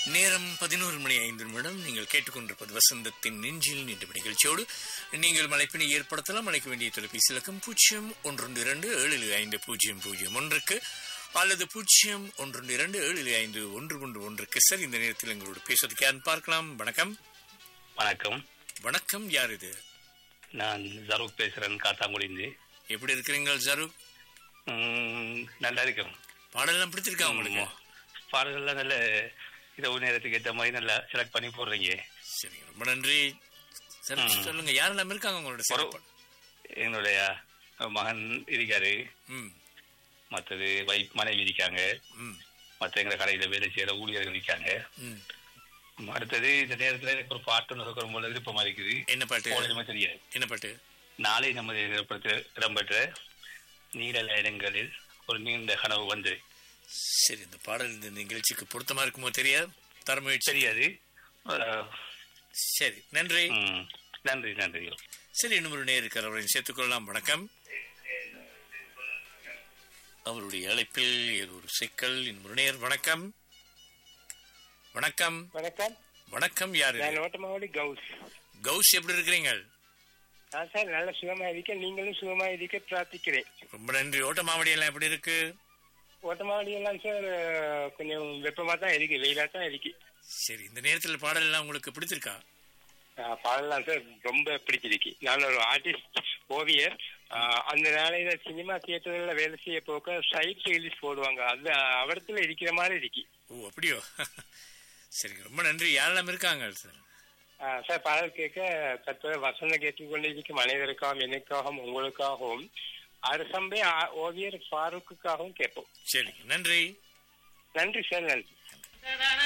நேரம் பதினோரு மணி ஐந்து நிமிடம் நீங்கள் கேட்டுக்கொண்டிருப்பது வசந்தத்தின் நெஞ்சில் நின்று நிகழ்ச்சியோடு நீங்கள் மலைப்பினை ஏற்படுத்தலாம் அழைக்க வேண்டிய தொலைபேசி இலக்கம் பூஜ்ஜியம் ஒன்று இரண்டு ஏழு ஐந்து பூஜ்ஜியம் பூஜ்ஜியம் ஒன்றுக்கு அல்லது பூஜ்ஜியம் ஒன்று இரண்டு ஏழு ஐந்து ஒன்று ஒன்று ஒன்றுக்கு சார் இந்த நேரத்தில் எங்களோட பேசுவதற்கு யார் பார்க்கலாம் வணக்கம் வணக்கம் வணக்கம் யார் இது நான் ஜரூக் பேசுறேன் காத்தாங்குடிந்து எப்படி இருக்கிறீங்க ஜரு உம், நல்லா இருக்கேன் பாடலாம் பிடிச்சிருக்கா உங்களுக்கு பாடல்கள்லாம் நல்ல இரவு நேரத்துக்கு ஏற்ற மாதிரி நல்லா செலக்ட் பண்ணி போடுறீங்க சரிங்க ரொம்ப நன்றி சரி ம். சொல்லுங்க யாரெல்லாம் இருக்காங்க உங்களோட ஒரு- சிறப்பு என்னுடைய மகன் இருக்காரு ம் மற்றது வைப் மனைவி இருக்காங்க ம் மற்ற எங்களை கடையில் வேலை செய்யற ஊழியர்கள் இருக்காங்க ம் அடுத்தது இந்த நேரத்தில் எனக்கு ஒரு பாட்டு ஒன்று சொல்கிற போல விருப்பமா இருக்குது என்ன பாட்டு போனதுமே தெரியாது என்ன பாட்டு நாளை நமது இடம்பெற்ற இடம்பெற்ற நீடல இடங்களில் ஒரு நீண்ட கனவு வந்து சரி இந்த பாடல் இந்த நிகழ்ச்சிக்கு பொருத்தமா இருக்குமோ தெரியாது தர முயற்சி தெரியாது அஹ், சரி நன்றி உம், நன்றி நன்றி சரி இன்னும் ஒரு நேருக்கு அவரை சேர்த்துக்கொள்ளலாம் வணக்கம் அவருடைய அழைப்பில் ஏதோ ஒரு சிக்கல் இன்னும் ஒரு நேர் வணக்கம் வணக்கம் வணக்கம் வணக்கம் யாரு நான் ஓட்டமாவடி கவுஸ் கௌஷ் எப்படி இருக்கிறீங்க நான் சார் நல்ல சுகமா இருக்க நீங்களும் சுகமா இருக்க பிரார்த்திக்கிறேன் ரொம்ப நன்றி ஓட்ட மாவடி எல்லாம் எப்படி இருக்கு ஓட்டமாவடி எல்லாம் சார் அஹ், கொஞ்சம் வெப்பமா தான் இருக்கு வெயிலா தான் இருக்கு சரி இந்த நேரத்தில் பாடல் எல்லாம் உங்களுக்கு பிடிச்சிருக்கா அஹ், பாடலாம் சார் ரொம்ப பிடிச்சிருக்கு நான் ஒரு ஆர்டிஸ்ட் ஓவியர் அஹ், அந்த நாளையில சினிமா தியேட்டர்ல வேலை செய்ய போக்க சைட் ரிலீஸ் போடுவாங்க அது அவடத்துல இருக்கிற மாதிரி இருக்கு ஓ அப்படியோ சரி ரொம்ப நன்றி யாரெல்லாம் இருக்காங்க சார் அஹ், சார் பாடல் கேட்க தற்போது வசந்த கேட்டுக்கொண்டிருக்கும் அனைவருக்காகவும் எனக்காகவும் உங்களுக்காகவும் அரசம்பே ஆ- ஓவியர் ஃபாரூக்குக்காகவும் கேட்போம் சரி நன்றி நன்றி சார் நன்றி